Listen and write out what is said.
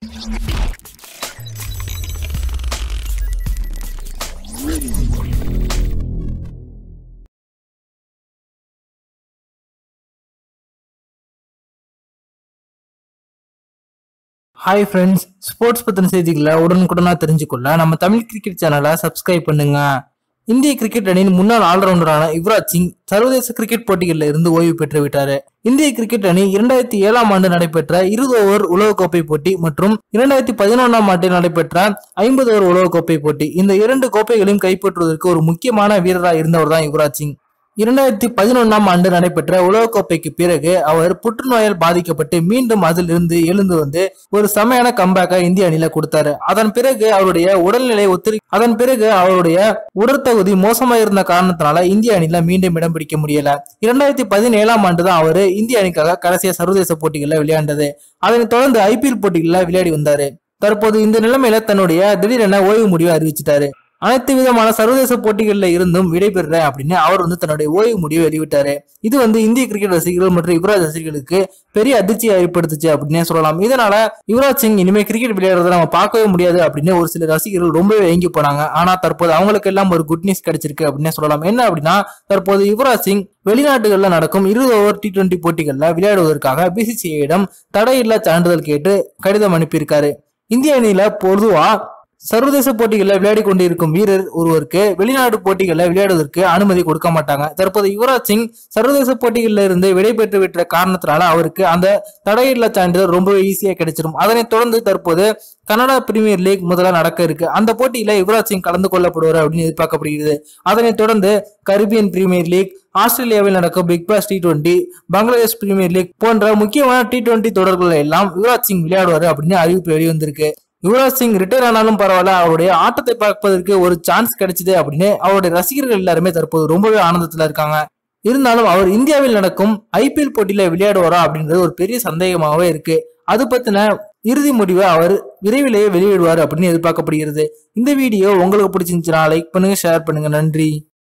hi friends sports பத்தின செய்திகளை உடனுக்குடனா தெரிஞ்சுக்கொள்ள நம்ம தமிழ் கிரிக்கெட் சேனலை சப்ஸ்கிரைப் பண்ணுங்க இந்திய கிரிக்கெட் அணியின் முன்னாள் ஆல்ரவுண்டரான யுவராஜ் சிங் சர்வதேச கிரிக்கெட் போட்டிகளில் இருந்து ஓய்வு பெற்று விட்டாரு இந்திய கிரிக்கெட் அணி இரண்டாயிரத்தி ஏழாம் ஆண்டு நடைபெற்ற இருபது ஓவர் உலகக்கோப்பை போட்டி மற்றும் இரண்டாயிரத்தி பதினொன்றாம் ஆண்டில் நடைபெற்ற ஐம்பது ஓவர் உலகக்கோப்பை போட்டி இந்த இரண்டு கோப்பைகளையும் கைப்பற்றுவதற்கு ஒரு முக்கியமான வீரராக இருந்தவர் தான் யுவராஜ் சிங் இரண்டாயிரத்தி பதினொன்னாம் ஆண்டு நடைபெற்ற உலகக்கோப்பைக்கு பிறகு அவர் புற்றுநோயால் பாதிக்கப்பட்டு மீண்டும் அதிலிருந்து எழுந்து வந்து ஒரு செமையான கம்பேக்கை இந்திய அணியில கொடுத்தாரு அதன் பிறகு அவருடைய உடல்நிலை ஒத்துழை அதன் பிறகு அவருடைய உடற்தகுதி மோசமாக இருந்த காரணத்தினால இந்திய அணியில மீண்டும் இடம் பிடிக்க முடியல இரண்டாயிரத்தி பதினேழாம் ஆண்டு தான் அவரு இந்திய அணிக்காக கடைசியா சர்வதேச போட்டிகளில் விளையாண்டது அதனைத் தொடர்ந்து ஐபிஎல் போட்டிகளில் விளையாடி வந்தாரு தற்போது இந்த நிலைமையில தன்னுடைய திடீரென ஓய்வு முடிவை அறிவிச்சிட்டாரு அனைத்து விதமான சர்வதேச போட்டிகளில் இருந்தும் விடைபெறுறேன் அப்படின்னு அவர் வந்து தன்னுடைய ஓய்வு முடிவை வெளிவிட்டாரு இது வந்து இந்திய கிரிக்கெட் ரசிகர்கள் மற்றும் யுவராஜ் ரசிகர்களுக்கு பெரிய அதிர்ச்சியை ஏற்படுத்துச்சு அப்படின்னே சொல்லலாம் இதனால யுவராஜ் சிங் இனிமே கிரிக்கெட் விளையாடுறத நம்ம பார்க்கவே முடியாது அப்படின்னு ஒரு சில ரசிகர்கள் ரொம்பவே ஏங்கி போனாங்க ஆனா தற்போது அவங்களுக்கு எல்லாம் ஒரு குட் நியூஸ் கிடைச்சிருக்கு அப்படின்னே சொல்லலாம் என்ன அப்படின்னா தற்போது யுவராஜ் சிங் வெளிநாட்டுகளில் நடக்கும் இருபது ஓவர் டி டுவெண்டி போட்டிகளில் விளையாடுவதற்காக பிசிசிஐயிடம் தடையில்லா சான்றிதழ் கேட்டு கடிதம் அனுப்பியிருக்காரு இந்திய அணியில பொதுவா சர்வதேச போட்டிகளில் விளையாடி கொண்டிருக்கும் வீரர் ஒருவருக்கு வெளிநாடு போட்டிகளில் விளையாடுவதற்கு அனுமதி கொடுக்க மாட்டாங்க தற்போது யுவராஜ் சிங் சர்வதேச போட்டிகளில் இருந்து விடைபெற்று விட்ட காரணத்தினால அவருக்கு அந்த தடையில்லா சான்றிதழ் ரொம்பவே ஈஸியா கிடைச்சிடும் அதனைத் தொடர்ந்து தற்போது கனடா பிரீமியர் லீக் முதல்ல நடக்க இருக்கு அந்த போட்டியில யுவராஜ் சிங் கலந்து கொள்ளப்படுவார் அப்படின்னு எதிர்பார்க்கப்படுகிறது அதனைத் தொடர்ந்து கரிபியன் பிரீமியர் லீக் ஆஸ்திரேலியாவில் நடக்கும் big bash T twenty Bangladesh premier league போன்ற முக்கியமான டி டுவெண்டி தொடர்கள் எல்லாம் யுவராஜ் சிங் விளையாடுவார் அப்படின்னு அறிவிப்பு வெளிவந்திருக்கு யுவராஜ் சிங் ரிட்டையர் ஆனாலும் பரவாயில்ல அவருடைய ஆட்டத்தை பார்ப்பதற்கு ஒரு சான்ஸ் கிடைச்சது அப்படின்னு அவருடைய ரசிகர்கள் எல்லாருமே தற்போது ரொம்பவே ஆனந்தத்துல இருக்காங்க இருந்தாலும் அவர் இந்தியாவில் நடக்கும் ஐபிஎல் போட்டியில விளையாடுவாரா அப்படின்றது ஒரு பெரிய சந்தேகமாகவே இருக்கு அது பத்தின இறுதி முடிவை அவர் விரைவிலேயே வெளியிடுவார் அப்படின்னு எதிர்பார்க்கப்படுகிறது இந்த வீடியோ உங்களுக்கு பிடிச்சிருந்துச்சுன்னா லைக் பண்ணுங்க ஷேர் பண்ணுங்க நன்றி